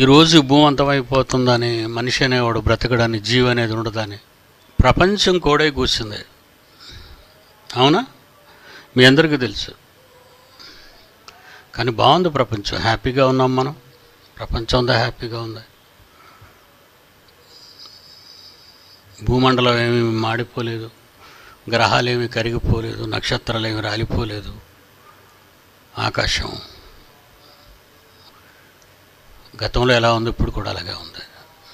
ఈరోజు ఈ భూమి అంతమైపోతుందని మనిషి అనేవాడు బ్రతకడాన్ని జీవి అనేది ఉండదని ప్రపంచం కూడా కూర్చుంది అవునా మీ అందరికీ తెలుసు కానీ బాగుంది ప్రపంచం హ్యాపీగా ఉన్నాం మనం ప్రపంచం అంతా హ్యాపీగా ఉంది భూమండలం ఏమీ మాడిపోలేదు గ్రహాలు ఏమీ కరిగిపోలేదు నక్షత్రాలు ఏమీ రాలిపోలేదు ఆకాశం గతంలో ఎలా ఉంది ఇప్పుడు కూడా అలాగే ఉంది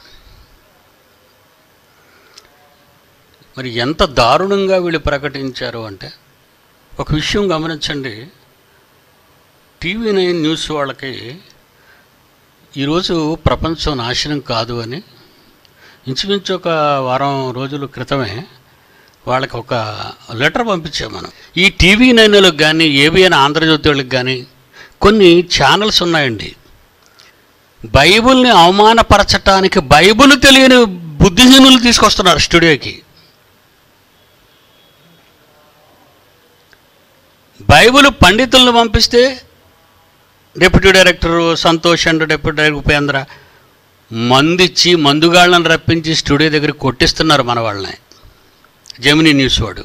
మరి ఎంత దారుణంగా వీళ్ళు ప్రకటించారు అంటే ఒక విషయం గమనించండి టీవీ నైన్ న్యూస్ వాళ్ళకి ఈరోజు ప్రపంచం నాశనం కాదు అని ఇంచుమించు ఒక వారం రోజుల క్రితమే వాళ్ళకి ఒక లెటర్ పంపించాం మనం ఈ టీవీ నైన్లకు కానీ ఏబిఎన్ ఆంధ్రజ్యోతి వాళ్ళకి కానీ కొన్ని ఛానల్స్ ఉన్నాయండి బైబిల్ని అవమానపరచటానికి బైబిల్ తెలియని బుద్ధిహీనులు తీసుకొస్తున్నారు స్టూడియోకి బైబిల్ పండితులను పంపిస్తే deputy director Santosh and deputy director Upendra మందిచ్చి మందుగాళ్ళని రప్పించి స్టూడియో దగ్గర కొట్టిస్తున్నారు మన వాళ్ళని జెమినీ న్యూస్ వాడు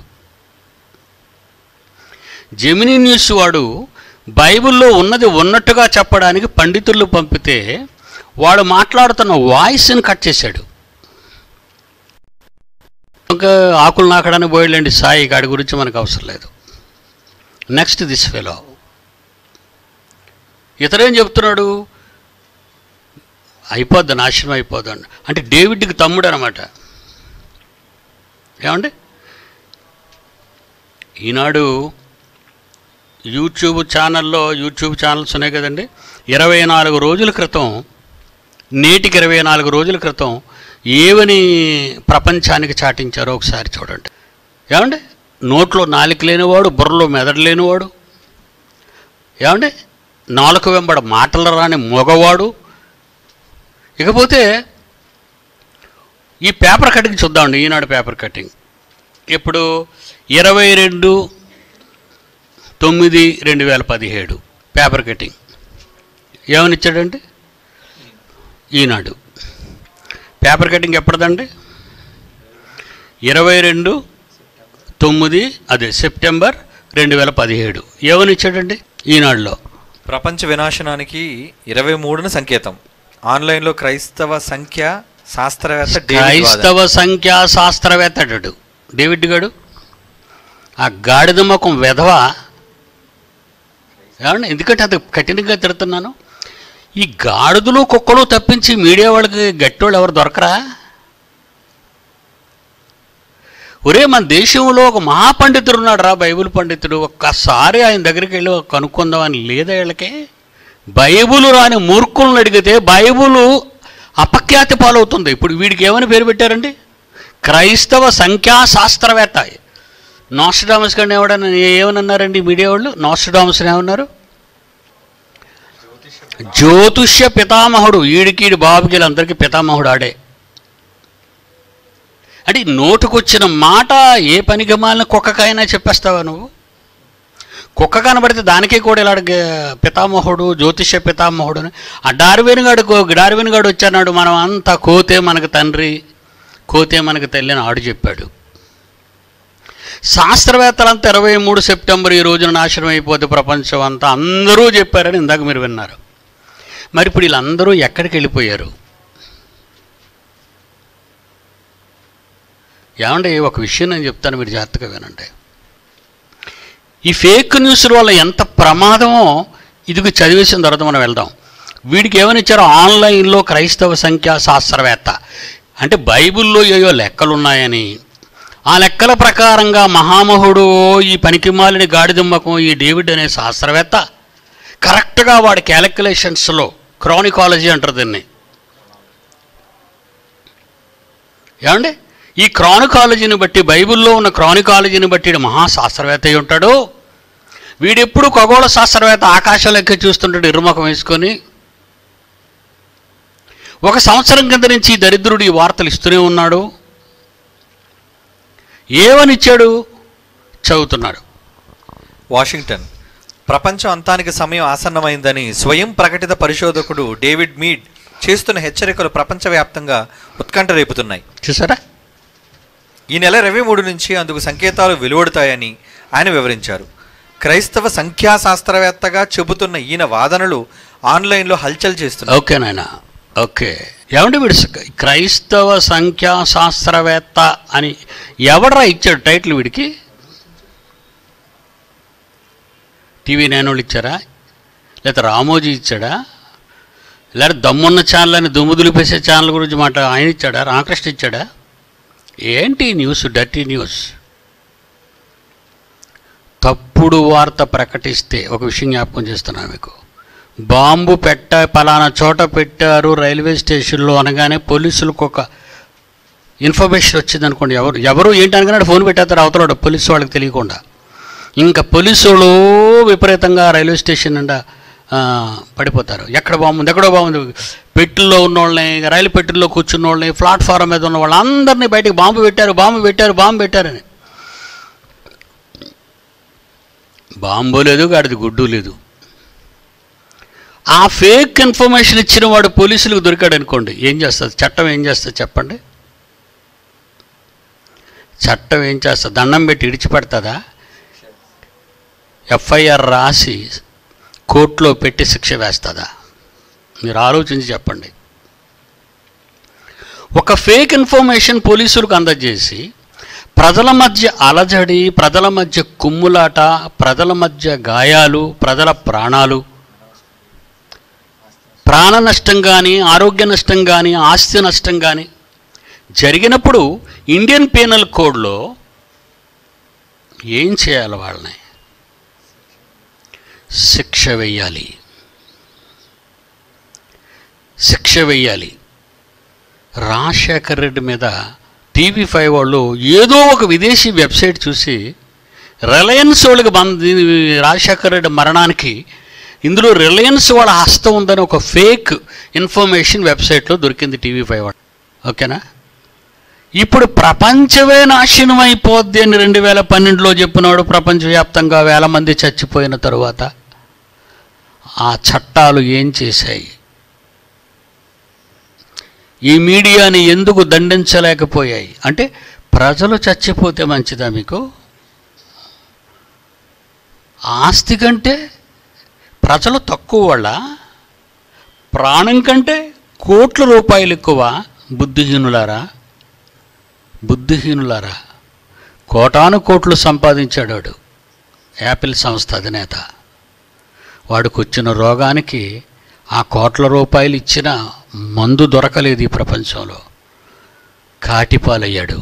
జెమినీ న్యూస్ వాడు బైబిల్లో ఉన్నది ఉన్నట్టుగా చెప్పడానికి పండితులు పంపితే వాడు మాట్లాడుతున్న వాయిస్ని కట్ చేశాడు ఇంకా ఆకులు నాకడానికి పోయలేండి సాయి గాడి గురించి మనకు అవసరం లేదు నెక్స్ట్ దిస్ ఫెలో ఇతరేం చెప్తున్నాడు అయిపోద్ది నాశనం అయిపోద్ది అంటే డేవిడ్కి తమ్ముడు అనమాట ఏమండి ఈనాడు యూట్యూబ్ ఛానల్లో యూట్యూబ్ ఛానల్స్ ఉన్నాయి కదండి ఇరవై నాలుగు రోజుల క్రితం నేటికి ఇరవై నాలుగు రోజుల క్రితం ఏవని ప్రపంచానికి చాటించారో ఒకసారి చూడండి ఏమండి నోట్లో నాలుక లేనివాడు బుర్రలో మెదడు లేనివాడు ఏమండి నాలుక వెంబడ మాటలు రాని మగవాడు ఇకపోతే ఈ పేపర్ కటింగ్ చూద్దామండి ఈనాడు పేపర్ కటింగ్ ఇప్పుడు ఇరవై రెండు తొమ్మిది రెండు వేల పదిహేడు పేపర్ కటింగ్ ఏమని ఇచ్చాడండి ఈనాడు పేపర్ కటింగ్ ఎప్పటిదండి ఇరవై రెండు తొమ్మిది అదే సెప్టెంబర్ రెండు వేల పదిహేడు ఏమని ఇచ్చాడండి ఈనాడులో ప్రపంచ వినాశనానికి ఇరవై మూడున సంకేతం ఆన్లైన్లో క్రైస్తవ సంఖ్య శాస్త్రవేత్త డేవిడ్ వాదన. క్రైస్తవ సంఖ్యా శాస్త్రవేత్తడు డేవిడ్ గాడు ఆ గాడిద ముఖం వెధవ ఏమండి ఎందుకంటే అది కఠినంగా తిడుతున్నాను ఈ గాడిదలు కుక్కలు తప్పించి మీడియా వాళ్ళకి గట్టోళ్ళు ఎవరు దొరకరా ఒరే మన దేశంలో ఒక మహాపండితుడు ఉన్నాడు రా బైబిల్ పండితుడు ఒక్కసారి ఆయన దగ్గరికి వెళ్ళి కనుక్కుందామని లేదా వీళ్ళకి బైబుల్ రాని మూర్ఖులను అడిగితే బైబుల్ అపఖ్యాతి పాలవుతుంది ఇప్పుడు వీడికి ఏమని పేరు పెట్టారండి క్రైస్తవ సంఖ్యా శాస్త్రవేత్త నాస్టడామస్ గారిని ఎవడన్నా ఏమన్నారండి మీడియా వాళ్ళు నాస్టడామస్ ఏమన్నారు జ్యోతిష్య పితామహుడు ఈడికీడి బాబుకి వీళ్ళందరికీ పితామహుడు ఆడే అంటే ఈ నోటుకొచ్చిన మాట ఏ పనికి మాలిన కుక్కకైనా చెప్పేస్తావా నువ్వు కుక్క కనబడితే దానికే కూడా ఇలా పితామహుడు జ్యోతిష్య పితామహుడు అని ఆ డార్విన్ గాడు డార్విన్ గాడు వచ్చాడు మనం అంతా కోతే మనకు తండ్రి కోతే మనకు తల్లి అని ఆడు చెప్పాడు శాస్త్రవేత్తలంతా ఇరవై మూడు సెప్టెంబర్ ఈ రోజున నాశనం అయిపోతే ప్రపంచం అంతా అందరూ చెప్పారని ఇందాక మీరు విన్నారు మరి ఇప్పుడు వీళ్ళందరూ ఎక్కడికి వెళ్ళిపోయారు ఏమంటే ఒక విషయం నేను చెప్తాను మీరు జాగ్రత్తగా వినండి ఈ ఫేక్ న్యూస్ల వల్ల ఎంత ప్రమాదమో ఇదిగో చదివేసిన తర్వాత మనం వెళ్దాం వీడికి ఏమని ఇచ్చారో ఆన్లైన్లో క్రైస్తవ సంఖ్యా శాస్త్రవేత్త అంటే బైబిల్లో ఏయో లెక్కలు ఉన్నాయని ఆ లెక్కల ప్రకారంగా మహామహుడు ఈ పనికిమాలిన గాడిదమ్మకం ఈ డేవిడ్ అనే శాస్త్రవేత్త కరెక్ట్గా వాడి క్యాలిక్యులేషన్స్లో క్రానికాలజీ అంటారు దీన్ని ఏమండి ఈ క్రానికాలజీని బట్టి బైబిల్లో ఉన్న క్రానికాలజీని బట్టి ఈడు మహాశాస్త్రవేత్త అయి ఉంటాడు వీడెప్పుడు ఖగోళ శాస్త్రవేత్త ఆకాశం లెక్క చూస్తుంటాడు ఇరుముఖం వేసుకొని ఒక సంవత్సరం కింద నుంచి ఈ దరిద్రుడు ఈ వార్తలు ఇస్తూనే ఉన్నాడు ఏమనిచ్చాడు చదువుతున్నాడు వాషింగ్టన్ ప్రపంచం అంతానికి సమయం ఆసన్నమైందని స్వయం ప్రకటిత పరిశోధకుడు డేవిడ్ మీడ్ చేస్తున్న హెచ్చరికలు ప్రపంచవ్యాప్తంగా ఉత్కంఠ రేపుతున్నాయి చూసారా ఈ నెల ఇరవై మూడు నుంచి అందుకు సంకేతాలు వెలువడతాయని ఆయన వివరించారు క్రైస్తవ సంఖ్యాశాస్త్రవేత్తగా చెబుతున్న ఈయన వాదనలు ఆన్లైన్లో హల్చల్ చేస్తున్నాయి ఓకే నాయన ఓకే ఏమంటే వీడు స- క్రైస్తవ సంఖ్యా శాస్త్రవేత్త అని ఎవడరా ఇచ్చాడు టైటిల్ వీడికి టీవీ నైన్ వాళ్ళు ఇచ్చారా లేదా రామోజీ ఇచ్చాడా లేదా దమ్మున్న ఛానల్ అని దుమ్ము దులిపేసే ఛానల్ గురించి మాట ఆయన ఇచ్చాడా రామకృష్ణ ఇచ్చాడా ఏంటి ఈ న్యూస్ డర్టీ న్యూస్ తప్పుడు వార్త ప్రకటిస్తే ఒక విషయం జ్ఞాపకం చేస్తున్నాను మీకు బాంబు పెట్ట పలానా చోట పెట్టారు రైల్వే స్టేషన్లో అనగానే పోలీసులకు ఒక ఇన్ఫర్మేషన్ వచ్చింది అనుకోండి ఎవరు ఎవరు ఏంటి అనగానే ఫోన్ పెట్టేస్తారు అవతల పోలీసు వాళ్ళకి తెలియకుండా ఇంకా పోలీసులు విపరీతంగా రైల్వే స్టేషన్ నిండా ఆ, పడిపోతారు ఎక్కడ బాగుంది ఎక్కడో బాగుంది పెట్టెల్లో ఉన్న వాళ్ళని రైలు పెట్టెల్లో కూర్చున్న వాళ్ళని ప్లాట్ఫారం మీద ఉన్న వాళ్ళందరినీ బయటికి బాంబు పెట్టారు బాంబు పెట్టారు బాంబు పెట్టారని బాంబు లేదు గాడిది గుడ్డు లేదు ఆ ఫేక్ ఇన్ఫర్మేషన్ ఇచ్చిన వాడు పోలీసులకు దొరికాడు అనుకోండి ఏం చేస్తుంది చట్టం ఏం చేస్తుంది చెప్పండి చట్టం ఏం చేస్తుంది దండం పెట్టి ఇడిచిపెడుతుందా ఎఫ్ఐఆర్ రాసి కోర్టులో పెట్టి శిక్ష వేస్తుందా మీరు ఆలోచించి చెప్పండి ఒక ఫేక్ ఇన్ఫర్మేషన్ పోలీసులకు అందజేసి ప్రజల మధ్య అలజడి ప్రజల మధ్య కుమ్ములాట ప్రజల మధ్య గాయాలు ప్రజల ప్రాణాలు ప్రాణ నష్టం కానీ ఆరోగ్య నష్టం కానీ ఆస్తి నష్టం కానీ జరిగినప్పుడు ఇండియన్ పీనల్ కోడ్లో ఏం చేయాలి వాళ్ళని శిక్ష వెయ్యాలి శిక్ష వెయ్యాలి రాజశేఖర్ రెడ్డి మీద టీవీ ఫైవ్ వాళ్ళు ఏదో ఒక విదేశీ వెబ్సైట్ చూసి రిలయన్స్ వాళ్ళకి బంద రాజశేఖర్ రెడ్డి మరణానికి ఇందులో రిలయన్స్ వాళ్ళ హస్తం ఉందని ఒక ఫేక్ ఇన్ఫర్మేషన్ వెబ్సైట్లో దొరికింది టీవీ ఫైవ్ వాళ్ళు ఓకేనా ఇప్పుడు ప్రపంచమే నాశనం అయిపోద్ది అని రెండు వేల పన్నెండులో చెప్పినాడు ప్రపంచవ్యాప్తంగా వేల మంది చచ్చిపోయిన తరువాత ఆ చట్టాలు ఏం చేశాయి ఈ మీడియాని ఎందుకు దండించలేకపోయాయి అంటే ప్రజలు చచ్చిపోతే మంచిదా మీకు ఆస్తి కంటే ప్రజలు తక్కువ వాళ్ళ ప్రాణం కంటే కోట్ల రూపాయలు ఎక్కువ బుద్ధిహీనులారా బుద్ధిహీనులారా కోటాను కోట్లు సంపాదించాడు వాడు యాపిల్ సంస్థ అధినేత వాడికి వచ్చిన రోగానికి ఆ కోట్ల రూపాయలు ఇచ్చిన మందు దొరకలేదు ఈ ప్రపంచంలో కాటిపాలయ్యాడు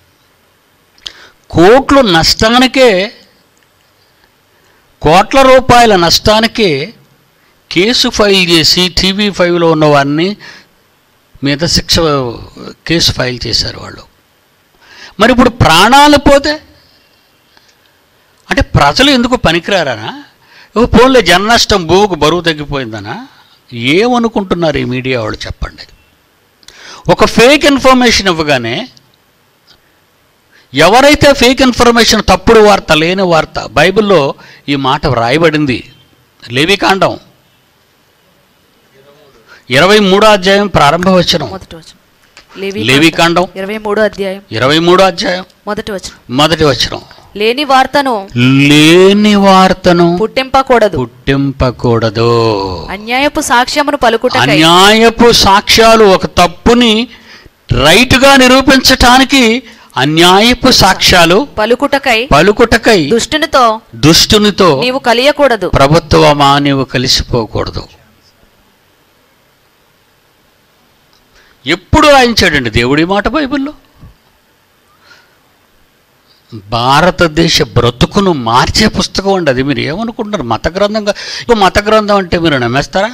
కోట్లు నష్టానికే కోట్ల రూపాయల నష్టానికే కేసు ఫైల్ చేసి టీవీ ఫైవ్లో ఉన్న వారిని మీద శిక్ష కేసు ఫైల్ చేశారు వాళ్ళు మరి ఇప్పుడు ప్రాణాలు పోతే అంటే ప్రజలు ఎందుకు పనికిరారనా ఓ పోన్లే జన నష్టం భూమికి బరువు తగ్గిపోయిందనా ఏమనుకుంటున్నారు ఈ మీడియా వాళ్ళు చెప్పండి ఒక ఫేక్ ఇన్ఫర్మేషన్ ఇవ్వగానే ఎవరైతే ఫేక్ ఇన్ఫర్మేషన్ తప్పుడు వార్త లేని వార్త బైబిల్లో ఈ మాట వ్రాయబడింది లేవికాండం ఇరవై మూడో అధ్యాయం ప్రారంభ వచనం మొదటి వచనం లేవి లేవికాండం ఇరవై మూడో అధ్యాయం ఇరవై మూడో అధ్యాయం మొదటి వచనం మొదటి వచనం లేని వార్తను లేని వార్తను పుట్టింపకూడదు పుట్టింపకూడదు అన్యాయపు సాక్ష్యమును పలుకుటకై అన్యాయపు సాక్ష్యాలు ఒక తప్పుని రైటుగా నిరూపించటానికి అన్యాయపు సాక్ష్యాలు పలుకుటకై పలుకుటకై దుష్టునితో దుష్టునితో నీవు కలియకూడదు ప్రభుత్వమా నీవు కలిసిపోకూడదు ఎప్పుడు రాయించాడండి దేవుడి మాట బైబిల్లో భారతదేశ బ్రతుకును మార్చే పుస్తకం అండి అది మీరు ఏమనుకుంటున్నారు మత గ్రంథంగా ఇప్పుడు మత గ్రంథం అంటే మీరు నమ్మేస్తారా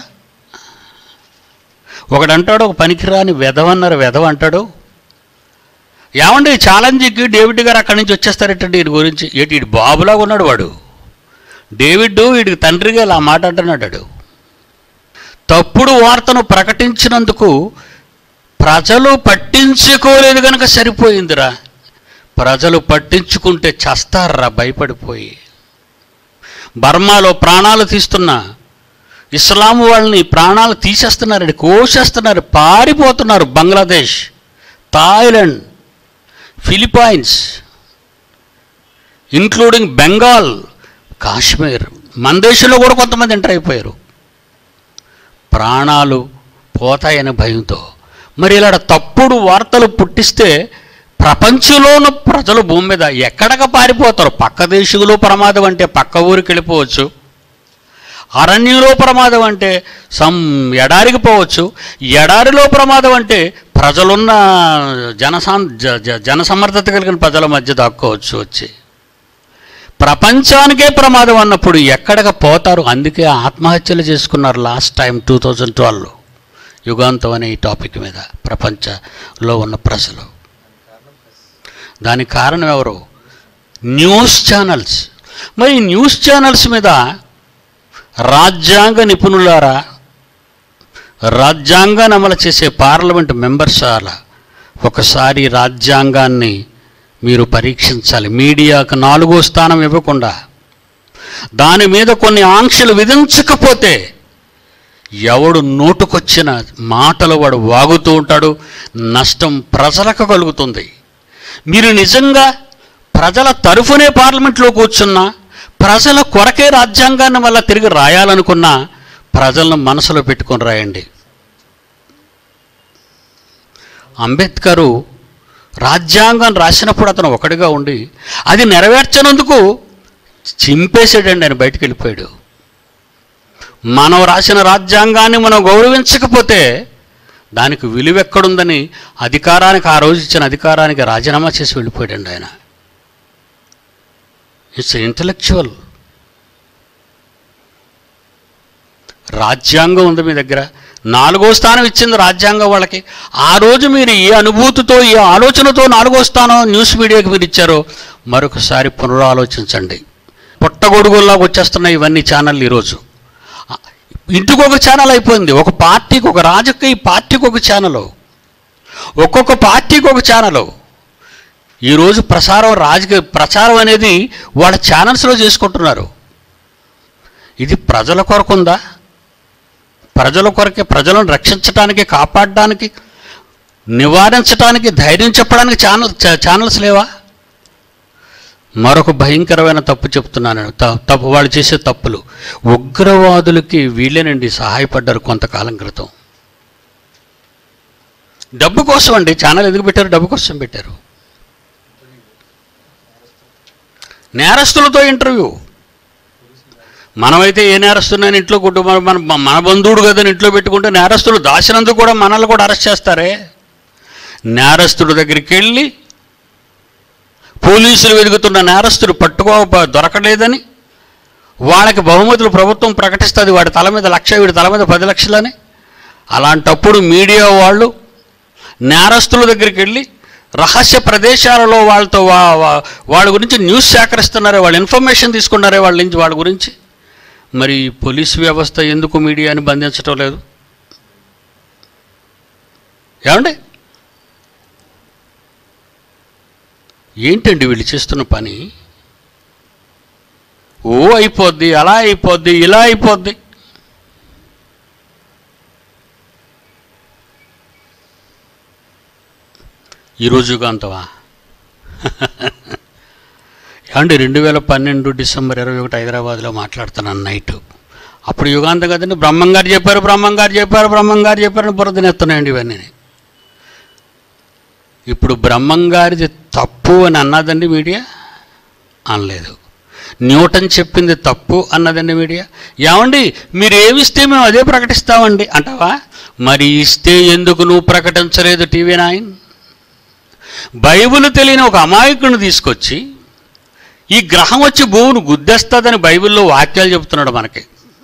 ఒకడంటాడు ఒక పనికిరాని వెధవన్నారు వెధవ అంటాడు ఏమండి ఛాలెంజ్కి డేవిడ్ గారు అక్కడి నుంచి వచ్చేస్తారటండి వీడి గురించి ఏంటి వీడు బాబులాగా ఉన్నాడు వాడు డేవిడ్ వీడికి తండ్రిగా ఇలా మాట అంటున్నాడు వాడు. తప్పుడు వార్తను ప్రకటించినందుకు ప్రజలు పట్టించుకోలేదు కనుక సరిపోయిందిరా ప్రజలు పట్టించుకుంటే చస్తారా భయపడిపోయి బర్మాలో ప్రాణాలు తీస్తున్న ఇస్లాం వాళ్ళని ప్రాణాలు తీసేస్తున్నారండి కోసేస్తున్నారు పారిపోతున్నారు Bangladesh Thailand Philippines including Bengal Kashmir మన దేశంలో కూడా కొంతమంది ఎంటర్ అయిపోయారు ప్రాణాలు పోతాయనే భయంతో మరి ఇలా తప్పుడు వార్తలు పుట్టిస్తే ప్రపంచంలో ఉన్న ప్రజలు భూమి మీద ఎక్కడికి పారిపోతారు పక్క దేశంలో ప్రమాదం అంటే పక్క ఊరికి వెళ్ళిపోవచ్చు అరణ్యంలో ప్రమాదం అంటే సమ్ ఎడారికి పోవచ్చు ఎడారిలో ప్రమాదం అంటే ప్రజలున్న జనసాం జ- జ- జనసమర్థత కలిగిన ప్రజల మధ్య దాక్కోవచ్చు వచ్చి ప్రపంచానికే ప్రమాదం అన్నప్పుడు ఎక్కడికి పోతారు అందుకే ఆత్మహత్యలు చేసుకున్నారు లాస్ట్ టైం టూ థౌజండ్ ట్వెల్వ్లో యుగాంతం అనే ఈ టాపిక్ మీద ప్రపంచంలో ఉన్న ప్రజలు దానికి కారణం ఎవరు న్యూస్ ఛానల్స్ మరి ఈ న్యూస్ ఛానల్స్ మీద రాజ్యాంగ నిపుణులారా రాజ్యాంగాన్ని అమలు చేసే పార్లమెంట్ మెంబర్స్ అలా ఒకసారి రాజ్యాంగాన్ని మీరు పరీక్షించాలి మీడియాకు నాలుగో స్థానం ఇవ్వకుండా దాని మీద కొన్ని ఆంక్షలు విధించకపోతే ఎవడు నోటుకొచ్చిన మాటలు వాడు వాగుతూ ఉంటాడు నష్టం ప్రజలకు కలుగుతుంది మీరు నిజంగా ప్రజల తరఫునే పార్లమెంట్లో కూర్చున్నా ప్రజల కొరకే రాజ్యాంగాన్ని వల్ల తిరిగి రాయాలనుకున్నా ప్రజలను మనసులో పెట్టుకొని రాయండి అంబేద్కరు రాజ్యాంగం రాసినప్పుడు అతను ఒకటిగా ఉండి అది నెరవేర్చనందుకు చింపేసాడండి ఆయన బయటికి వెళ్ళిపోయాడు మనం రాసిన రాజ్యాంగాన్ని మనం గౌరవించకపోతే దానికి విలువ ఎక్కడుందని అధికారానికి ఆ రోజు ఇచ్చిన అధికారానికి రాజీనామా చేసి వెళ్ళిపోయాడండి ఆయన ఇట్స్ ఇంటలెక్చువల్ రాజ్యాంగం ఉంది మీ దగ్గర నాలుగో స్థానం ఇచ్చింది రాజ్యాంగం వాళ్ళకి ఆ రోజు మీరు ఏ అనుభూతితో ఏ ఆలోచనతో నాలుగో స్థానం న్యూస్ మీడియాకి మీరు ఇచ్చారో మరొకసారి పునరాలోచించండి పుట్టగొడుగుల్లాగా వచ్చేస్తున్నాయి ఇవన్నీ ఛానళ్ళు ఈరోజు ఇంటికి ఒక ఛానల్ అయిపోయింది ఒక పార్టీకి ఒక రాజకీయ పార్టీకి ఒక ఛానల్ ఒక్కొక్క పార్టీకి ఒక ఛానల్ ఈరోజు ప్రసారం రాజకీయ ప్రచారం అనేది వాళ్ళ ఛానల్స్లో చేసుకుంటున్నారు ఇది ప్రజల కొరకు ఉందా ప్రజల కొరకే ప్రజలను రక్షించడానికి కాపాడడానికి నివారించడానికి ధైర్యం చెప్పడానికి ఛానల్ ఛా- ఛానల్స్ లేవా మరొక భయంకరమైన తప్పు చెప్తున్నాను నేను. త- తప్పు వాళ్ళు చేసే తప్పులు ఉగ్రవాదులకి వీళ్ళేనండి సహాయపడ్డారు కొంతకాలం క్రితం డబ్బు కోసం అండి ఛానల్ ఎందుకు పెట్టారు డబ్బు కోసం పెట్టారు నేరస్తులతో ఇంటర్వ్యూ మనమైతే ఏ నేరస్తున్నాను ఇంట్లో కొట్టు మన మన మన బంధువుడు కదని ఇంట్లో పెట్టుకుంటే నేరస్తులు దాచినందుకు కూడా మనల్ని కూడా అరెస్ట్ చేస్తారే నేరస్తుడి దగ్గరికి వెళ్ళి పోలీసులు వెతుకుతున్న నేరస్తుడు పట్టుకో ప- దొరకలేదని వాళ్ళకి బహుమతులు ప్రభుత్వం ప్రకటిస్తుంది వాడి తల మీద లక్ష వీడి తల మీద పది లక్షలని అలాంటప్పుడు మీడియా వాళ్ళు నేరస్తుల దగ్గరికి వెళ్ళి రహస్య ప్రదేశాలలో వాళ్ళతో వా వా- వాళ్ళ గురించి న్యూస్ సేకరిస్తున్నారే వాళ్ళ ఇన్ఫర్మేషన్ తీసుకున్నారే వాళ్ళ నుంచి వాళ్ళ గురించి మరి పోలీస్ వ్యవస్థ ఎందుకు మీడియాని బంధించటం లేదు ఏమండి ఏంటండి వీళ్ళు చేస్తున్న పని ఓ అయిపోద్ది అలా అయిపోద్ది ఇలా అయిపోద్ది ఈరోజు యుగాంతమా ఏమండి రెండు వేల పన్నెండు డిసెంబర్ ఇరవై ఒకటి హైదరాబాద్లో మాట్లాడుతున్నాను నైట్ అప్పుడు యుగాంతం కదండి బ్రహ్మం గారు చెప్పారు బ్రహ్మం గారు చెప్పారు బ్రహ్మం గారు చెప్పారని బురదనెత్తున్నాయండి ఇవన్నీ ఇప్పుడు బ్రహ్మం గారిది తప్పు అని అన్నదండి మీడియా అనలేదు న్యూటన్ చెప్పింది తప్పు అన్నదండి మీడియా ఏమండి మీరు ఏమిస్తే మేము అదే ప్రకటిస్తామండి అంటావా మరి ఇస్తే ఎందుకు నువ్వు ప్రకటించలేదు టీవీ నైన్ బైబిల్ తెలియని ఒక అమాయకుడిని తీసుకొచ్చి ఈ గ్రహం వచ్చి భూమిని గుద్దేస్తుందని బైబిల్లో వాక్యాలు చెబుతున్నాడు మనకి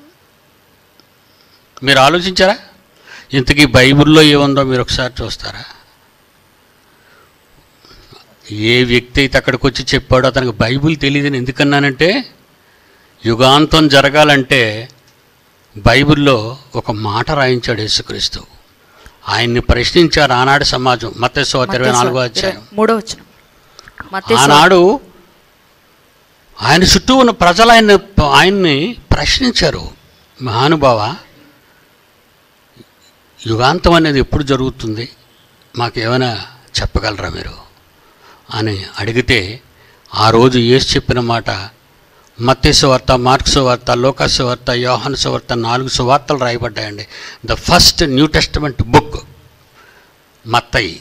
మీరు ఆలోచించారా ఇంతకీ బైబిల్లో ఏముందో మీరు ఒకసారి చూస్తారా ఏ వ్యక్తి అయితే అక్కడికి వచ్చి చెప్పాడో అతనికి బైబిల్ తెలియదని ఎందుకన్నానంటే యుగాంతం జరగాలంటే బైబిల్లో ఒక మాట రాయించాడు యేసుక్రీస్తు ఆయన్ని ప్రశ్నించారు ఆనాడు సమాజం మత్స్సు ఇరవై నాలుగో అధ్యాయం మూడో వచ్చిన ఆనాడు ఆయన చుట్టూ ఉన్న ప్రజలు ఆయన ఆయన్ని ప్రశ్నించారు మహానుభావ యుగాంతం అనేది ఎప్పుడు జరుగుతుంది మాకు ఏమైనా చెప్పగలరా మీరు అని అడిగితే ఆ రోజు యేసు చెప్పిన మాట మత్తేసు వార్త మార్క్స్ వార్త లోకస్ వార్త యోహాను వార్త నాలుగు సువార్తలు రాయబడ్డాయండి the first New Testament book మత్తయి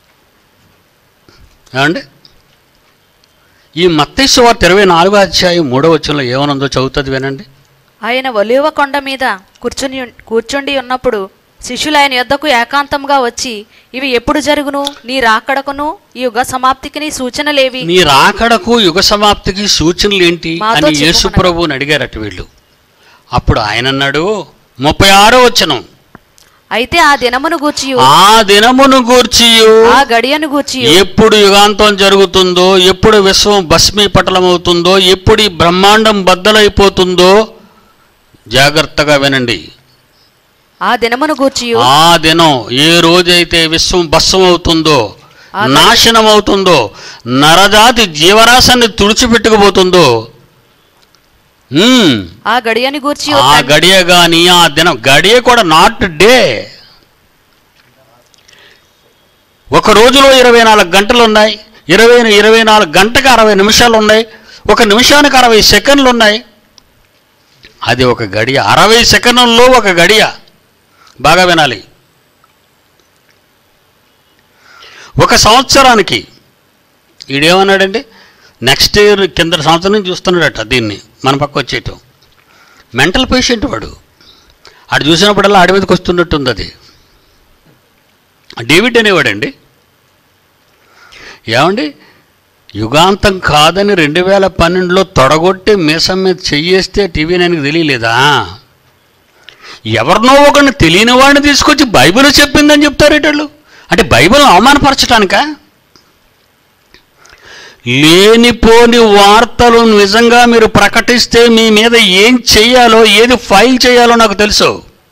ఏమండి ఈ మత్తయి వార్త ఇరవై నాలుగో అధ్యాయం మూడో వచ్చంలో ఏమనుందో చదువుతుంది వినండి ఆయన ఒలివ కొండ మీద కూర్చుని కూర్చుండి ఉన్నప్పుడు శిష్యులు ఆయన యొద్దకు ఏకాంతంగా వచ్చి ఇవి ఎప్పుడు జరుగును నీ రాకడకును ఈ యుగ సమాప్తికి నీ సూచనలేవి నీ రాకడకు యుగ సమాప్తికి సూచనలు ఏంటి మాతో అని యేసు చెప్పమన్నారు. ప్రభువుని అడిగారట వీళ్ళు అప్పుడు ఆయన అన్నాడు ముప్పై ఆరో వచనం అయితే ఆ దినమును గూర్చియు ఆ దినమును గూర్చియు ఆ గడియను గూర్చియు ఎప్పుడు యుగాంతం జరుగుతుందో ఎప్పుడు విశ్వం భస్మీపటలం అవుతుందో ఎప్పుడు ఈ బ్రహ్మాండం బద్దలైపోతుందో జాగ్రత్తగా వినండి ఆ దినమును గూర్చియు ఆ దినం ఏ రోజైతే విశ్వం భస్మం అవుతుందో ఆ నాశనం అవుతుందో నరజాతి జీవరాశాన్ని తుడిచిపెట్టుకుపోతుందో ఉమ్, ఆ గడియని గూర్చి ఆ గడియ గాని ఆ దినం గడియ కూడా నాట్ డే ఒక రోజులో ఇరవై నాలుగు గంటలు ఉన్నాయి ఇరవై ఇరవై నాలుగు గంటకి అరవై నిమిషాలు ఉన్నాయి ఒక నిమిషానికి అరవై సెకండ్లు ఉన్నాయి అది ఒక గడియ అరవై సెకండ్లలో ఒక గడియ బాగా వినాలి ఒక సంవత్సరానికి ఈడేమన్నాడండి నెక్స్ట్ ఇయర్ కింద సంవత్సరం నుంచి చూస్తున్నాడట దీన్ని మన పక్క వచ్చేయటం మెంటల్ పేషెంట్ వాడు ఆడు చూసినప్పుడల్లా ఆడి మీదకి వస్తున్నట్టుంది అది డేవిడ్ అనేవాడండి ఏమండి యుగాంతం కాదని రెండు వేల పన్నెండులో తొడగొట్టి మీసం మీద చెయ్యేస్తే టీవీ నైన్కి తెలియలేదా ఎవరినో ఒకరిని తెలియని వాడిని తీసుకొచ్చి బైబిల్ చెప్పిందని చెప్తారేటళ్ళు అంటే బైబిల్ని అవమానపరచడానికా లేనిపోని వార్తలు నిజంగా మీరు ప్రకటిస్తే మీ మీద ఏం చెయ్యాలో ఏది ఫైల్ చేయాలో నాకు తెలుసు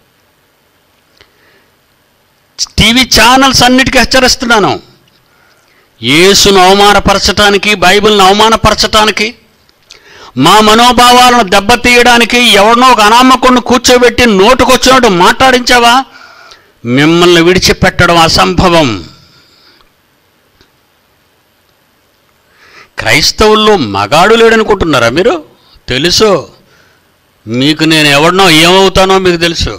టీవీ ఛానల్స్ అన్నిటికీ హెచ్చరిస్తున్నాను యేసును అవమానపరచటానికి బైబిల్ని అవమానపరచటానికి మా మనోభావాలను దెబ్బతీయడానికి ఎవరినో ఒక అనామకుడిని కూర్చోబెట్టి నోటుకొచ్చినట్టు మాట్లాడించావా మిమ్మల్ని విడిచిపెట్టడం అసంభవం క్రైస్తవుల్లో మగాడు లేడనుకుంటున్నారా మీరు తెలుసు మీకు నేను ఎవరినో ఏమవుతానో మీకు తెలుసు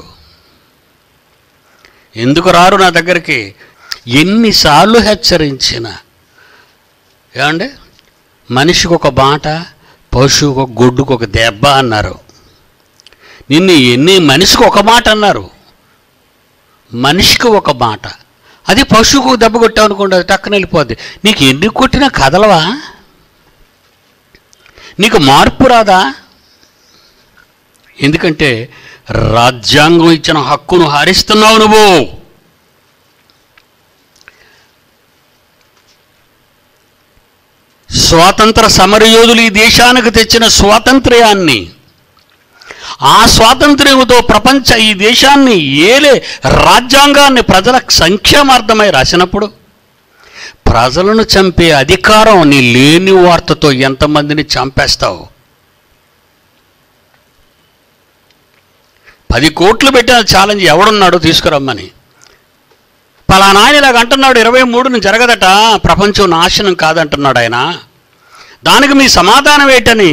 ఎందుకు రారు నా దగ్గరికి ఎన్నిసార్లు హెచ్చరించిన ఏమండి మనిషికి ఒక బాట పశువుకు ఒక గొడ్డుకు ఒక దెబ్బ అన్నారు నిన్ను ఎన్ని మనిషికి ఒక మాట అన్నారు మనిషికి ఒక మాట అది పశువుకు ఒక దెబ్బ కొట్టావు అనుకోండి అది టక్కన వెళ్ళిపోద్ది నీకు ఎన్ని కొట్టినా కదలవా నీకు మార్పు రాదా ఎందుకంటే రాజ్యాంగం ఇచ్చిన హక్కును హరిస్తున్నావు నువ్వు స్వాతంత్ర సమరయోధులు ఈ దేశానికి తెచ్చిన స్వాతంత్ర్యాన్ని ఆ స్వాతంత్ర్యంతో ప్రపంచ ఈ దేశాన్ని ఏలే రాజ్యాంగాన్ని ప్రజల సంక్షేమార్థమై రాసినప్పుడు ప్రజలను చంపే అధికారం నీ లేని వార్తతో ఎంతమందిని చంపేస్తావు పది కోట్లు పెట్టిన ఛాలెంజ్ ఎవడున్నాడో తీసుకురమ్మని పలానా ఆయన ఇలాగ అంటున్నాడు ఇరవై మూడుని జరగదట ప్రపంచం నాశనం కాదంటున్నాడు ఆయన దానికి మీ సమాధానం ఏంటని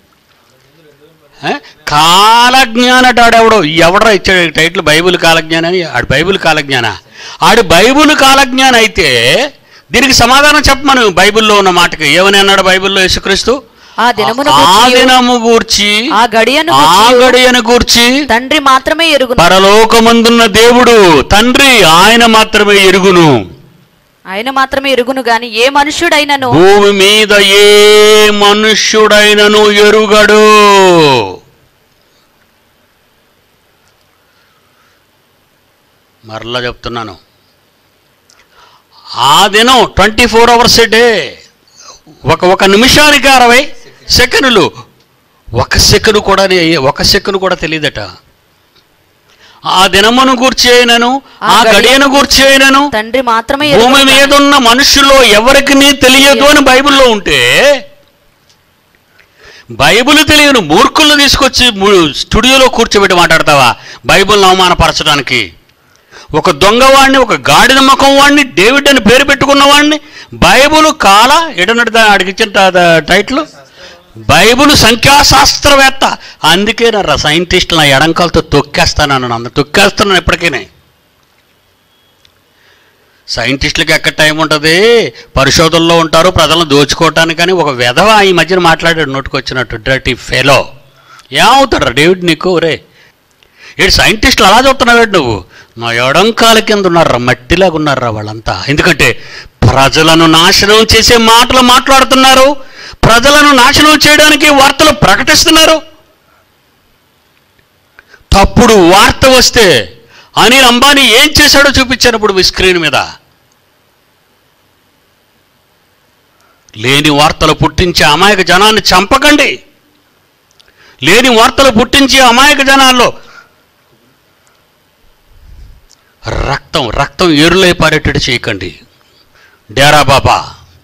ఏ? కాలజ్ఞానటాడెవడో ఎవడరా ఇచ్చాడు ఈ టైటిల్ బైబిల్ కాలజ్ఞాన అని ఆడు బైబిల్ కాలజ్ఞాన ఆడు బైబిల్ కాలజ్ఞాన అయితే దీనికి సమాధానం చెప్పమను బైబిల్లో ఉన్న మాటకి ఏమని అన్నాడు బైబిల్లో యేసుక్రీస్తు ఆ దినమును ఆ గూర్చియు, దినము గూర్చి ఆ గడియను ఆ గూర్చియు గడియను గూర్చి తండ్రి మాత్రమే ఎరుగును పరలోకమందున్న దేవుడు తండ్రి ఆయన మాత్రమే ఎరుగును ఆయన మాత్రమే ఎరుగును గాని ఏ మనుష్యుడైనను భూమి మీద ఏ మనుష్యుడైనను ఎరుగడు మరలా చెప్తున్నాను ఆ దినం twenty four hours a day ఒక ఒక నిమిషానికి అరవై సెకండ్లు ఒక సెకండ్ కూడా నే- ఒక సెకండ్ కూడా తెలియదట ఆ దినమును గూర్చి అయినను ఆ గడియను గూర్చి అయినను తండ్రి మాత్రమే భూమి ఎరుగును మీద ఉన్న మనుషుల్లో ఎవరికి తెలియదు అని బైబిల్లో ఉంటే బైబిల్ తెలియని మూర్ఖులను తీసుకొచ్చి ము- స్టూడియోలో కూర్చోబెట్టి మాట్లాడతావా బైబిల్ని అవమానపరచడానికి ఒక దొంగవాడిని ఒక గాడిద ముఖం వాడిని డేవిడ్ అని పేరు పెట్టుకున్న వాడిని బైబిల్ కాల ఎటన్నట్టు దాన్ని అడిగిచ్చిన ట- టైటిల్ బైబిల్ సంఖ్యాశాస్త్రవేత్త అందుకే నా సైంటిస్టులు నా ఎడంకాలతో తొక్కేస్తాను అన్నాను అందరు తొక్కేస్తున్నాను ఎప్పటికైనా సైంటిస్టులకి ఎక్కడ టైం ఉంటుంది పరిశోధనలో ఉంటారు ప్రజలను దోచుకోవటానికని ఒక వెధవ ఈ మధ్యన మాట్లాడాడు నోటుకొచ్చినట్టు డర్టీ ఫెలో ఏమవుతాడు డేవిడ్ నీకు రే ఏడు సైంటిస్టులు అలా చూస్తున్నావు నువ్వు నా ఎడంకాల కింద ఉన్నారా మట్టిలాగా ఉన్నారా వాళ్ళంతా ఎందుకంటే ప్రజలను నాశనం చేసే మాటలు మాట్లాడుతున్నారు ప్రజలను నాశనం చేయడానికి వార్తలు ప్రకటిస్తున్నారు తప్పుడు వార్త వస్తే అనిల్ అంబానీ ఏం చేశాడో చూపించాను ఇప్పుడు మీ స్క్రీన్ మీద లేని వార్తలు పుట్టించే అమాయక జనాన్ని చంపకండి లేని వార్తలు పుట్టించే అమాయక జనాల్లో రక్తం రక్తం ఏరులై పారేటట్టు చేయకండి డేరా బాబా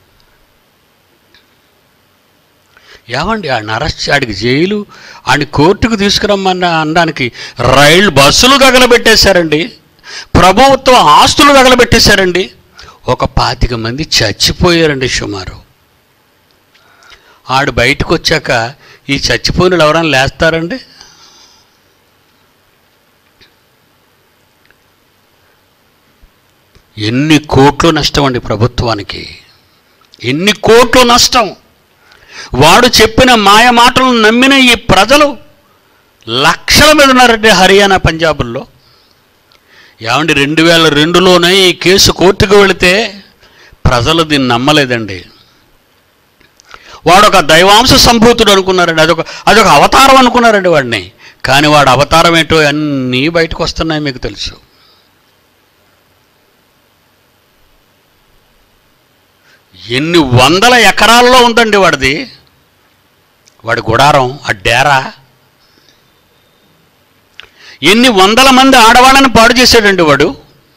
ఏమండి ఆడిని అరెస్ట్ చే- ఆడికి జైలు ఆడిని కోర్టుకు తీసుకురమ్మన్న అనడానికి రైలు బస్సులు తగలబెట్టేశారండి ప్రభుత్వ ఆస్తులు తగలబెట్టేశారండి ఒక పాతిక మంది చచ్చిపోయారండి సుమారు ఆడు బయటకు వచ్చాక ఈ చచ్చిపోయిన ఎవరైనా లేస్తారండి ఎన్ని కోట్లు నష్టం అండి ప్రభుత్వానికి ఎన్ని కోట్లు నష్టం వాడు చెప్పిన మాయ మాటలను నమ్మిన ఈ ప్రజలు లక్షల మీద ఉన్నారండి హర్యానా పంజాబుల్లో ఏమండి రెండు వేల రెండులోనే ఈ కేసు కోర్టుకు వెళితే ప్రజలు దీన్ని నమ్మలేదండి వాడు ఒక దైవాంశ సంభూతుడు అనుకున్నారండి అదొక అదొక అవతారం అనుకున్నారండి వాడిని కానీ వాడు అవతారం ఏంటో అన్నీ బయటకు వస్తున్నాయి మీకు తెలుసు ఎన్ని వందల ఎకరాల్లో ఉందండి వాడిది వాడి గుడారం ఆ డేరా ఎన్ని వందల మంది ఆడవాళ్ళని పాడు చేశాడండి వాడు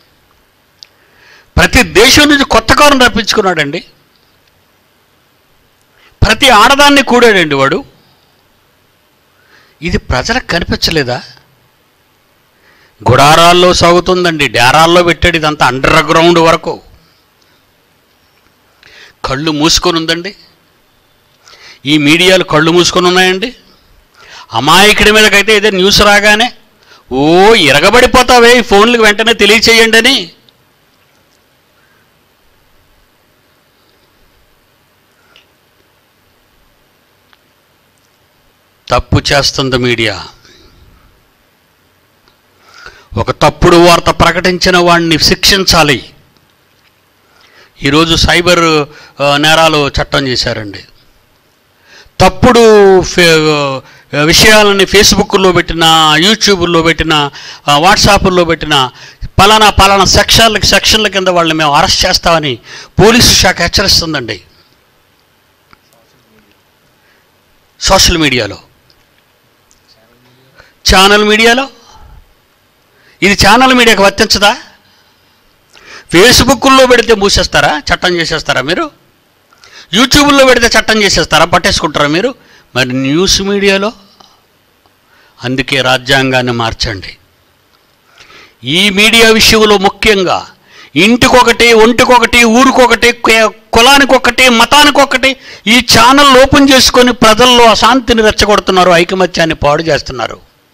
ప్రతి దేశం నుంచి కొత్త కారం రప్పించుకున్నాడండి ప్రతి ఆడదాన్ని కూడాడండి వాడు ఇది ప్రజలకు కనిపించలేదా గుడారాల్లో సాగుతుందండి డేరాల్లో పెట్టాడు ఇదంతా అండర్ గ్రౌండ్ వరకు కళ్ళు మూసుకొని ఉందండి ఈ మీడియాలు కళ్ళు మూసుకొని ఉన్నాయండి అమాయకుడి మీదకైతే ఇదే న్యూస్ రాగానే ఓ ఇరగబడిపోతావే ఈ ఫోన్లకు వెంటనే తెలియచేయండి అని తప్పు చేస్తుంది మీడియా ఒక తప్పుడు వార్త ప్రకటించిన వాడిని శిక్షించాలి ఈరోజు సైబర్ ఆ, నేరాలు చట్టం చేశారండి తప్పుడు ఫే ఆ, విషయాలని ఫేస్బుక్లో పెట్టిన యూట్యూబ్లో పెట్టిన ఆ, వాట్సాప్లో పెట్టిన పలానా పలానా సెక్షన్లకి సెక్షన్ల కింద వాళ్ళని మేము అరెస్ట్ చేస్తామని పోలీసు శాఖ హెచ్చరిస్తుందండి సోషల్ మీడియాలో ఛానల్ మీడియాలో ఇది ఛానల్ మీడియాకి వర్తించదా ఫేస్బుక్లో పెడితే మూసేస్తారా చట్టం చేసేస్తారా మీరు యూట్యూబ్లో పెడితే చట్టం చేసేస్తారా పట్టేసుకుంటారా మీరు మరి న్యూస్ మీడియాలో అందుకే రాజ్యాంగాన్ని మార్చండి ఈ మీడియా విషయంలో ముఖ్యంగా ఇంటికొకటి ఒంటికొకటి ఊరికొకటి కే- కులానికొకటి మతానికొకటి ఈ ఛానల్ ఓపెన్ చేసుకొని ప్రజల్లో అశాంతిని రెచ్చగొడుతున్నారు ఐకమత్యాన్ని పాడు చేస్తున్నారు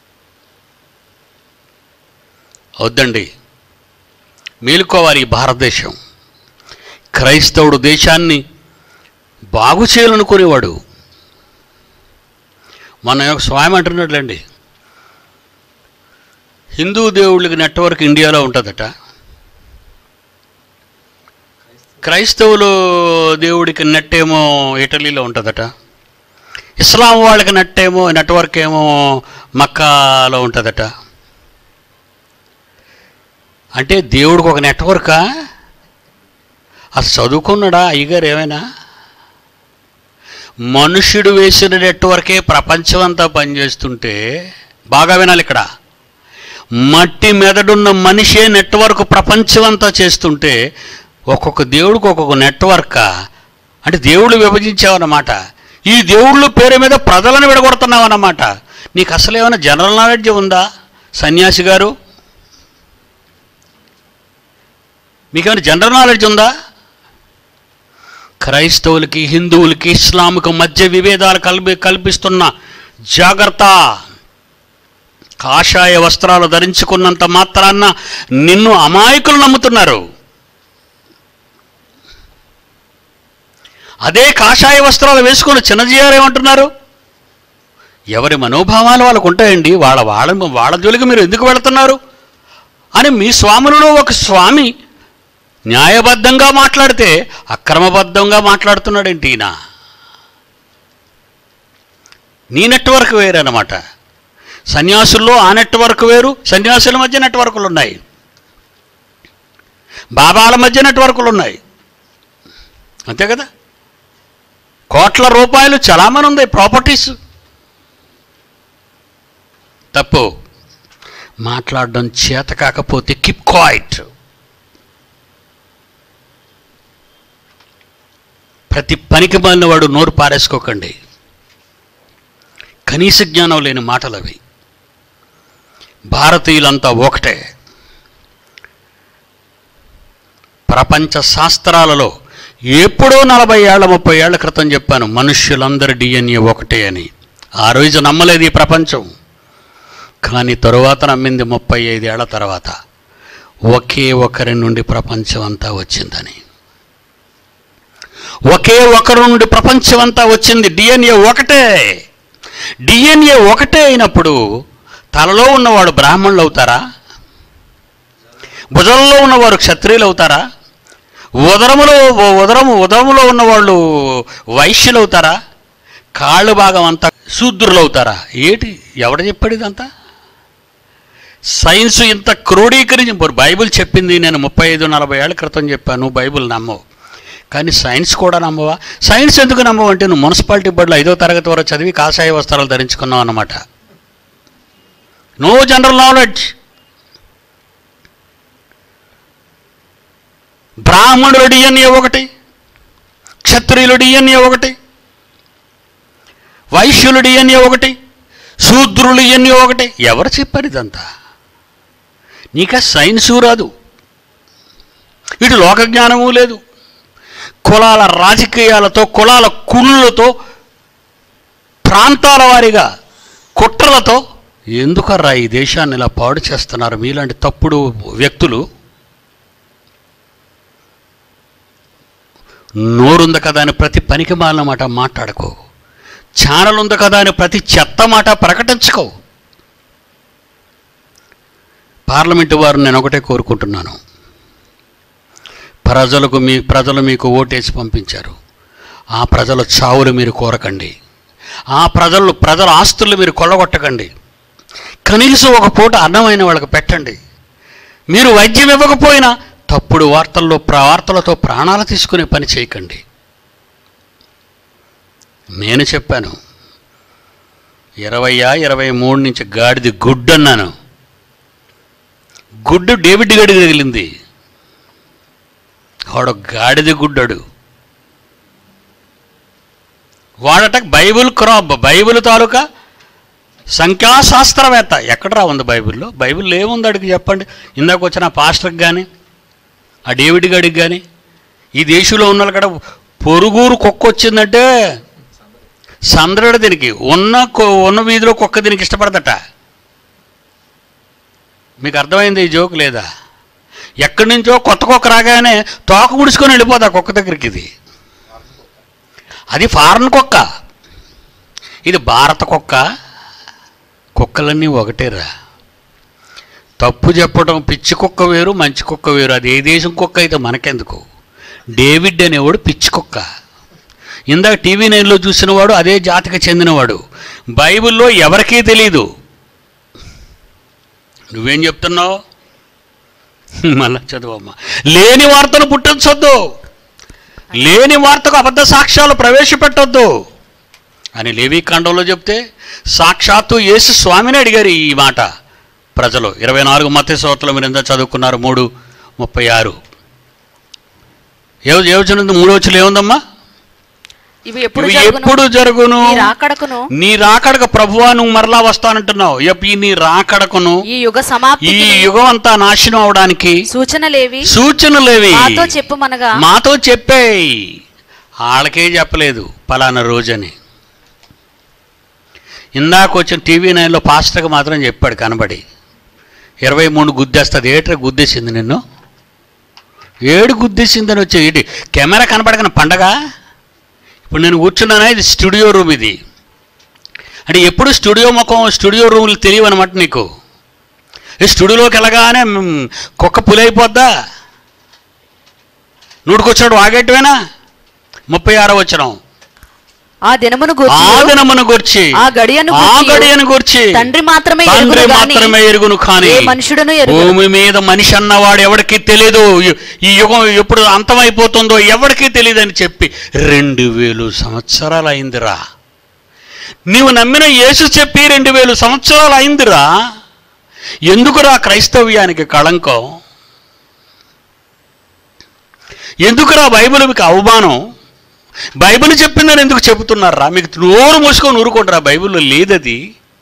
వద్దండి మేలుకోవాలి ఈ భారతదేశం క్రైస్తవుడు దేశాన్ని బాగు చేయాలనుకునేవాడు మన యొక్క స్వామి అంటున్నట్లండి హిందూ దేవుళ్ళకి నెట్వర్క్ ఇండియాలో ఉంటుందట క్రైస్తవులు దేవుడికి నెట్ ఏమో ఇటలీలో ఉంటుందట ఇస్లాం వాళ్ళకి నెట్ ఏమో నెట్వర్క్ ఏమో మక్కాలో ఉంటుందట అంటే దేవుడికి ఒక నెట్వర్కా అసలు చదువుకున్నాడా అయ్యగారు ఏమైనా మనుష్యుడు వేసిన నెట్వర్కే ప్రపంచం అంతా పనిచేస్తుంటే బాగా వినాలి ఇక్కడ మట్టి మెదడున్న మనిషే నెట్వర్క్ ప్రపంచం అంతా చేస్తుంటే ఒక్కొక్క దేవుడికి ఒక్కొక్క నెట్వర్క్ అంటే దేవుడు విభజించావన్నమాట ఈ దేవుళ్ళు పేరు మీద ప్రజలను విడగొడుతున్నావు అన్నమాట నీకు అసలు ఏమైనా జనరల్ నాలెడ్జ్ ఉందా సన్యాసి గారు మీకేమైనా జనరల్ నాలెడ్జ్ ఉందా క్రైస్తవులకి హిందువులకి ఇస్లాంకు మధ్య విభేదాలు కల్పి కల్పిస్తున్న జాగ్రత్త కాషాయ వస్త్రాలు ధరించుకున్నంత మాత్రాన్న నిన్ను అమాయకులు నమ్ముతున్నారు అదే కాషాయ వస్త్రాలు వేసుకుని చిన్నజీఆర్ ఏమంటున్నారు ఎవరి మనోభావాలు వాళ్ళకు ఉంటాయండి వాళ్ళ వాళ్ళ వాళ్ళ జోలికి మీరు ఎందుకు వెళుతున్నారు అని మీ స్వాములలో ఒక స్వామి న్యాయబద్ధంగా మాట్లాడితే అక్రమబద్ధంగా మాట్లాడుతున్నాడేంటి ఈయన నీ నెట్వర్క్ వేరనమాట సన్యాసుల్లో ఆ నెట్వర్క్ వేరు సన్యాసుల మధ్య నెట్వర్కులు ఉన్నాయి బాబాల మధ్య నెట్వర్కులు ఉన్నాయి అంతే కదా కోట్ల రూపాయలు చలామణి ఉంది ప్రాపర్టీస్ తప్పు మాట్లాడడం చేత కాకపోతే కిప్ క్వాయిట్ ప్రతి పనికి మాలిన వాడు నోరు పారేసుకోకండి కనీస జ్ఞానం లేని మాటలు అవి భారతీయులంతా ఒకటే ప్రపంచ శాస్త్రాలలో ఎప్పుడో నలభై ఏళ్ల ముప్పై ఏళ్ల క్రితం చెప్పాను మనుష్యులందరి డిఎన్ఏ ఒకటే అని ఆ రోజు నమ్మలేదు ఈ ప్రపంచం కానీ తరువాత నమ్మింది ముప్పై ఐదేళ్ల తర్వాత ఒకే ఒకరి నుండి ప్రపంచం అంతా వచ్చిందని ఒకే ఒకరి నుండి ప్రపంచం అంతా వచ్చింది డిఎన్ఏ ఒకటే డిఎన్ఏ ఒకటే అయినప్పుడు తలలో ఉన్నవాడు బ్రాహ్మణులు అవుతారా భుజంలో ఉన్నవారు క్షత్రియులు అవుతారా ఉదరములో ఉదరము ఉదరములో ఉన్నవాళ్ళు వైశ్యులు అవుతారా కాళ్ళు భాగం అంతా శూద్రులు అవుతారా ఏటి ఎవడ చెప్పాడు ఇదంతా సైన్స్ ఇంత క్రోడీకరించి ఇప్పుడు బైబిల్ చెప్పింది నేను ముప్పై ఐదు నలభై ఏళ్ళ క్రితం చెప్పాను బైబిల్ నమ్మవు కానీ సైన్స్ కూడా నమ్మవా సైన్స్ ఎందుకు నమ్మవు అంటే నువ్వు మున్సిపాలిటీ బడిలో ఐదో తరగతి వరకు చదివి కాషాయ వస్త్రాలు ధరించుకున్నావు అన్నమాట నో జనరల్ నాలెడ్జ్ బ్రాహ్మణుల డిఎన్ఏ ఒకటి క్షత్రియుల డిఎన్ఏ ఒకటి వైశ్యుల డిఎన్ఏ ఒకటి శూద్రుల డిఎన్ఏ ఒకటి ఎవరు చెప్పారు ఇదంతా నీకా సైన్సు రాదు ఇటు లోక జ్ఞానము లేదు కులాల రాజకీయాలతో కులాల కుళ్ళులతో ప్రాంతాల వారీగా కుట్రలతో ఎందుకర్రా ఈ దేశాన్ని ఇలా పాడు చేస్తున్నారు మీలాంటి తప్పుడు వ్యక్తులు నోరుంది కదా అని ప్రతి పనికి మాలిన మాట మాట్లాడుకో ఛానల్ ఉంది కదా అని ప్రతి చెత్త మాట ప్రకటించుకో పార్లమెంటు వారు నేను ఒకటే కోరుకుంటున్నాను ప్రజలకు మీ ప్రజలు మీకు ఓటేసి పంపించారు ఆ ప్రజల చావులు మీరు కోరకండి ఆ ప్రజలు ప్రజల ఆస్తులు మీరు కొల్లగొట్టకండి కనీసం ఒక పూట అన్నమైన వాళ్ళకి పెట్టండి మీరు వైద్యం ఇవ్వకపోయినా తప్పుడు వార్తల్లో ప్ర- వార్తలతో ప్రాణాలు తీసుకునే పని చేయకండి నేను చెప్పాను ఇరవయా ఇరవై మూడు నుంచి గాడిది గుడ్డు అన్నాను గుడ్డు డేవిడ్ గడికి తగిలింది వాడు గాడిద గుడ్డడు వాడట బైబిల్ క్రాప్ బైబిల్ తాలూకా సంఖ్యాశాస్త్రవేత్త ఎక్కడరా ఉంది బైబిల్లో బైబిల్లో ఏముంది అడిగి చెప్పండి ఇందాక వచ్చిన ఆ పాస్టర్కి కానీ ఆ డేవిడ్ గడికి కానీ ఈ దేశంలో ఉన్న వాళ్ళ కూడా పొరుగురు కుక్క వచ్చిందంటే సందడి దీనికి ఉన్న కొ- ఉన్న వీధిలో కుక్క దీనికి ఇష్టపడదట మీకు అర్థమైంది ఈ జోక్ లేదా ఎక్కడి నుంచో కొత్త కుక్క రాగానే తోక ముడుచుకొని వెళ్ళిపోతా కుక్క దగ్గరికి ఇది అది ఫారెన్ కుక్క ఇది భారత కుక్క కుక్కలన్నీ ఒకటేరా తప్పు చెప్పడం పిచ్చి కుక్క వేరు మంచి కుక్క వేరు అది ఏ దేశం కుక్క అయితే మనకెందుకు డేవిడ్ అనేవాడు పిచ్చి కుక్క ఇందాక టీవీ నైన్లో చూసినవాడు అదే జాతికి చెందినవాడు బైబిల్లో ఎవరికీ తెలియదు నువ్వేం చెప్తున్నావు మళ్ళా చదువమ్మా లేని వార్తను పుట్టించొద్దు లేని వార్తకు అబద్ధ సాక్ష్యాలు ప్రవేశపెట్టొద్దు అని లేవి ఖండంలో చెప్తే సాక్షాత్తు యేసు స్వామిని అడిగారు ఈ మాట ప్రజలు ఇరవై నాలుగు మత సోతలు మీరు ఎంత చదువుకున్నారు మూడు ముప్పై ఆరు ఏ యోచన మూడు వచ్చులు ఏముందమ్మా ఇవి ఎప్పుడు ఇవి జరుగును ఎప్పుడు జరుగును నీ రాకడకును నీ రాకడకు ప్రభువా నువ్వు మరలా వస్తానంటున్నావు ఎప్ప- ఈ నీ రాకడకును ఈ యుగ ఈ సమాప్తికి యుగం అంతా నాశనం అవడానికి సూచనలేవి సూచనలేవి మాతో చెప్పుమనగా మాతో చెప్పేయి వాళ్ళకే చెప్పలేదు పలానా రోజని ఇందాక వచ్చిన టీవీ నైన్లో పాస్టర్కి మాత్రం చెప్పాడు కనబడి ఇరవై మూడు గుద్దేస్తుంది ఏట్రా గుద్దేసింది నిన్ను ఏడు గుద్దేసిందని వచ్చి ఏంటి కెమెరా కనపడకన పండగ ఇప్పుడు నేను కూర్చున్నానా ఇది స్టూడియో రూమ్ ఇది అంటే ఎప్పుడు స్టూడియో ముఖం స్టూడియో రూములు తెలియవు అనమాట నీకు ఈ స్టూడియోలోకి వెళ్ళగానే మ్, కుక్క పులి అయిపోద్దా నూడుకొచ్చాడు వాగేటవేనా ముప్పై ఆరో వచ్చినాం ఆ దినమును ఆ గూర్చి దినమును గుర్చి ఆ గడియను ఆ గూర్చి గడియను గుర్చి తండ్రి మాత్రమే తండ్రి ఎరుగును గాని మాత్రమే ఎరుగును కానీ ఏ మనుషుడును ఎరుగడు. భూమి మీద మనిషి అన్నవాడు ఎవరికి తెలియదు ఈ- ఈ యుగం ఎప్పుడు అంతమైపోతుందో ఎవరికీ తెలియదు అని చెప్పి రెండు వేలు సంవత్సరాలు అయిందిరా నీవు నమ్మిన యేసు చెప్పి రెండు వేలు సంవత్సరాలు అయిందిరా ఎందుకురా క్రైస్తవ్యానికి కళంకం ఎందుకురా బైబిల్కి అవమానం బైబిల్ చెప్పిందని ఎందుకు చెబుతున్నారా మీకు నోరు మూసుకొని ఊరుకుంటారా బైబిల్లో లేదది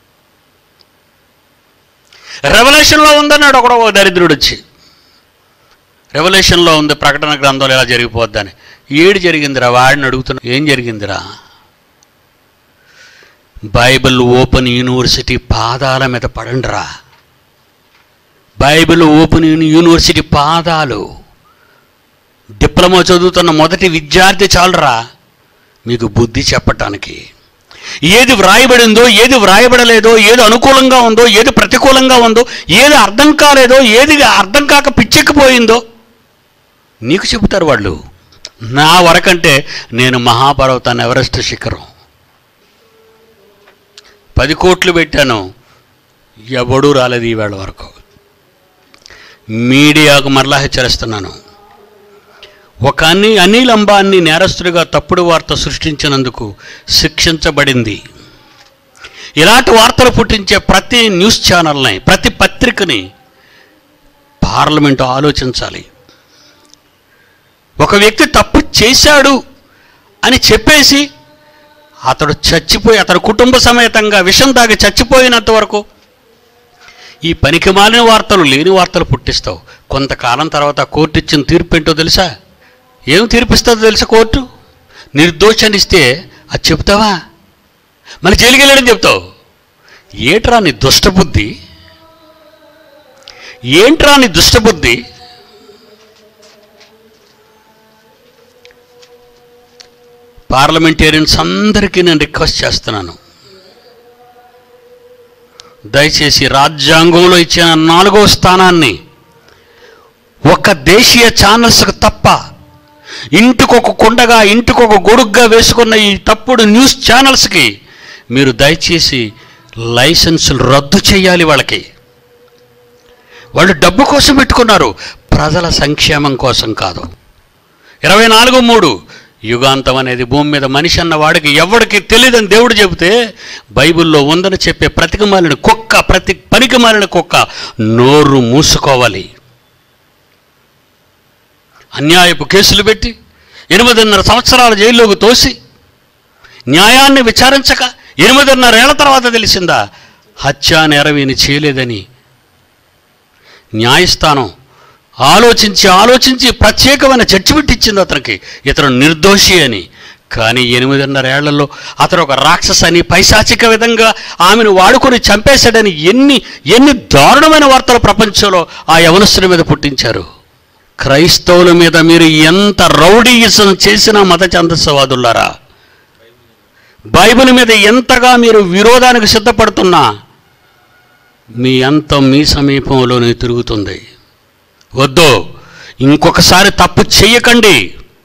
రెవల్యూషన్లో ఉందన్నాడు ఒకడో ఓ దరిద్రుడు వచ్చి రెవల్యూషన్లో ఉంది ప్రకటన గ్రంథంలో ఎలా జరిగిపోద్దని ఏడు జరిగిందిరా వాడిని అడుగుతున్నా ఏం జరిగిందిరా బైబిల్ ఓపెన్ యూనివర్సిటీ పాదాల మీద పడండిరా బైబిల్ ఓపెన్ యూని- యూనివర్సిటీ పాదాలు డిప్లొమా చదువుతున్న మొదటి విద్యార్థి చాలరా మీకు బుద్ధి చెప్పటానికి ఏది వ్రాయబడిందో ఏది వ్రాయబడలేదో ఏది అనుకూలంగా ఉందో ఏది ప్రతికూలంగా ఉందో ఏది అర్థం కాలేదో ఏది అర్థం కాక పిచ్చెక్కిపోయిందో నీకు చెబుతారు వాళ్ళు నా వరకంటే నేను మహాపర్వతాన్ని ఎవరెస్ట్ శిఖరం పది కోట్లు పెట్టాను ఎవడూ రాలేదు ఈవేళ వరకు మీడియాకు మరలా హెచ్చరిస్తున్నాను ఒక అన్ని అనిల్ అంబానీ నేరస్తుడిగా తప్పుడు వార్త సృష్టించినందుకు శిక్షించబడింది ఇలాంటి వార్తలు పుట్టించే ప్రతి న్యూస్ ఛానల్ని ప్రతి పత్రికని పార్లమెంటు ఆలోచించాలి ఒక వ్యక్తి తప్పు చేశాడు అని చెప్పేసి అతడు చచ్చిపోయి అతడు కుటుంబ సమేతంగా విషం తాగి చచ్చిపోయినంత వరకు ఈ పనికి మాలిన వార్తలు లేని వార్తలు పుట్టిస్తావు కొంతకాలం తర్వాత కోర్టు ఇచ్చిన తీర్పు ఏంటో తెలుసా ఏం తీర్పిస్తుందో తెలుసా కోర్టు నిర్దోషాన్ని ఇస్తే అది చెప్తావా మళ్ళీ జైలుకి వెళ్ళాడని చెప్తావు ఏట్రా నీ దుష్టబుద్ధి ఏంట్రా నీ దుష్టబుద్ధి పార్లమెంటేరియన్స్ అందరికీ నేను రిక్వెస్ట్ చేస్తున్నాను దయచేసి రాజ్యాంగంలో ఇచ్చిన నాలుగో స్థానాన్ని ఒక దేశీయ ఛానల్స్కి తప్ప ఇంటికొక కుండగా ఇంటికొక గొడుగ్గా వేసుకున్న ఈ తప్పుడు న్యూస్ ఛానల్స్కి మీరు దయచేసి లైసెన్సులు రద్దు చేయాలి వాళ్ళకి వాళ్ళు డబ్బు కోసం పెట్టుకున్నారు ప్రజల సంక్షేమం కోసం కాదు ఇరవై నాలుగు మూడు యుగాంతం అనేది భూమి మీద మనిషి అన్న వాడికి ఎవడికి తెలియదని దేవుడు చెబితే బైబిల్లో ఉందని చెప్పే ప్రతికి మాలిన కుక్క ప్రతి పనికి మాలిన కుక్క నోరు మూసుకోవాలి అన్యాయపు కేసులు పెట్టి ఎనిమిదిన్నర సంవత్సరాల జైల్లోకి తోసి న్యాయాన్ని విచారించక ఎనిమిదిన్నర ఏళ్ల తర్వాత తెలిసిందా హత్యా నేరవీని చేయలేదని న్యాయస్థానం ఆలోచించి ఆలోచించి ప్రత్యేకమైన జడ్జిమెంట్ ఇచ్చింది అతనికి ఇతను నిర్దోషి అని కానీ ఎనిమిదిన్నర ఏళ్లలో అతను ఒక రాక్షస అని పైశాచిక విధంగా ఆమెను వాడుకొని చంపేశాడని ఎన్ని ఎన్ని దారుణమైన వార్తలు ప్రపంచంలో ఆ యవనస్తుడి మీద పుట్టించారు క్రైస్తవుల మీద మీరు ఎంత రౌడీయిజం చేసినా మత ఛందస్సవాదులారా బైబిల్ మీద ఎంతగా మీరు విరోధానికి సిద్ధపడుతున్నా మీ అంతం మీ సమీపంలోనే తిరుగుతుంది వద్దు ఇంకొకసారి తప్పు చెయ్యకండి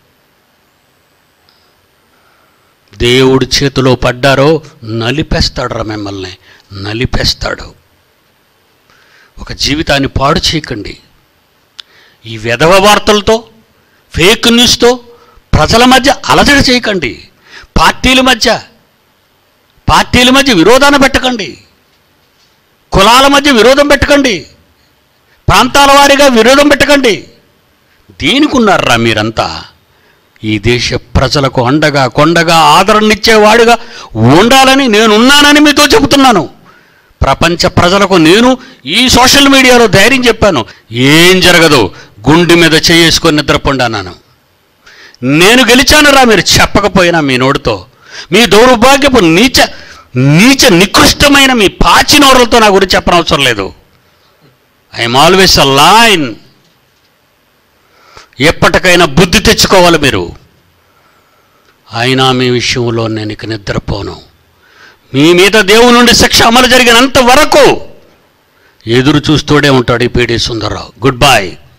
దేవుడి చేతిలో పడ్డారో నలిపేస్తాడు మిమ్మల్ని నలిపేస్తాడు ఒక జీవితాన్ని పాడు చేయకండి ఈ వెధవ వార్తలతో ఫేక్ న్యూస్తో ప్రజల మధ్య అలజడి చేయకండి పార్టీల మధ్య పార్టీల మధ్య విరోధాన్ని పెట్టకండి కులాల మధ్య విరోధం పెట్టకండి ప్రాంతాల వారీగా విరోధం పెట్టకండి దేనికి ఉన్నారా మీరంతా ఈ దేశ ప్రజలకు అండగా కొండగా ఆదరణనిచ్చేవాడుగా ఉండాలని నేనున్నానని మీతో చెబుతున్నాను ప్రపంచ ప్రజలకు నేను ఈ సోషల్ మీడియాలో ధైర్యం చెప్పాను ఏం జరగదు గుండె మీద చేసుకొని నిద్రపోండాను నేను గెలిచాను రా మీరు చెప్పకపోయినా మీ నోటితో మీ దౌర్భాగ్యపు నీచ నీచ నికృష్టమైన మీ పాచి నోరులతో నా గురించి చెప్పనవసరం లేదు ఐఎమ్ ఆల్వేస్ అ లైన్ ఎప్పటికైనా బుద్ధి తెచ్చుకోవాలి మీరు అయినా మీ విషయంలో నేను ఇక నిద్రపోను మీ మీద దేవుని నుండి శిక్ష అమలు జరిగినంత వరకు ఎదురు చూస్తూనే ఉంటాడు ఈ పీడి సుందరరావు గుడ్ బై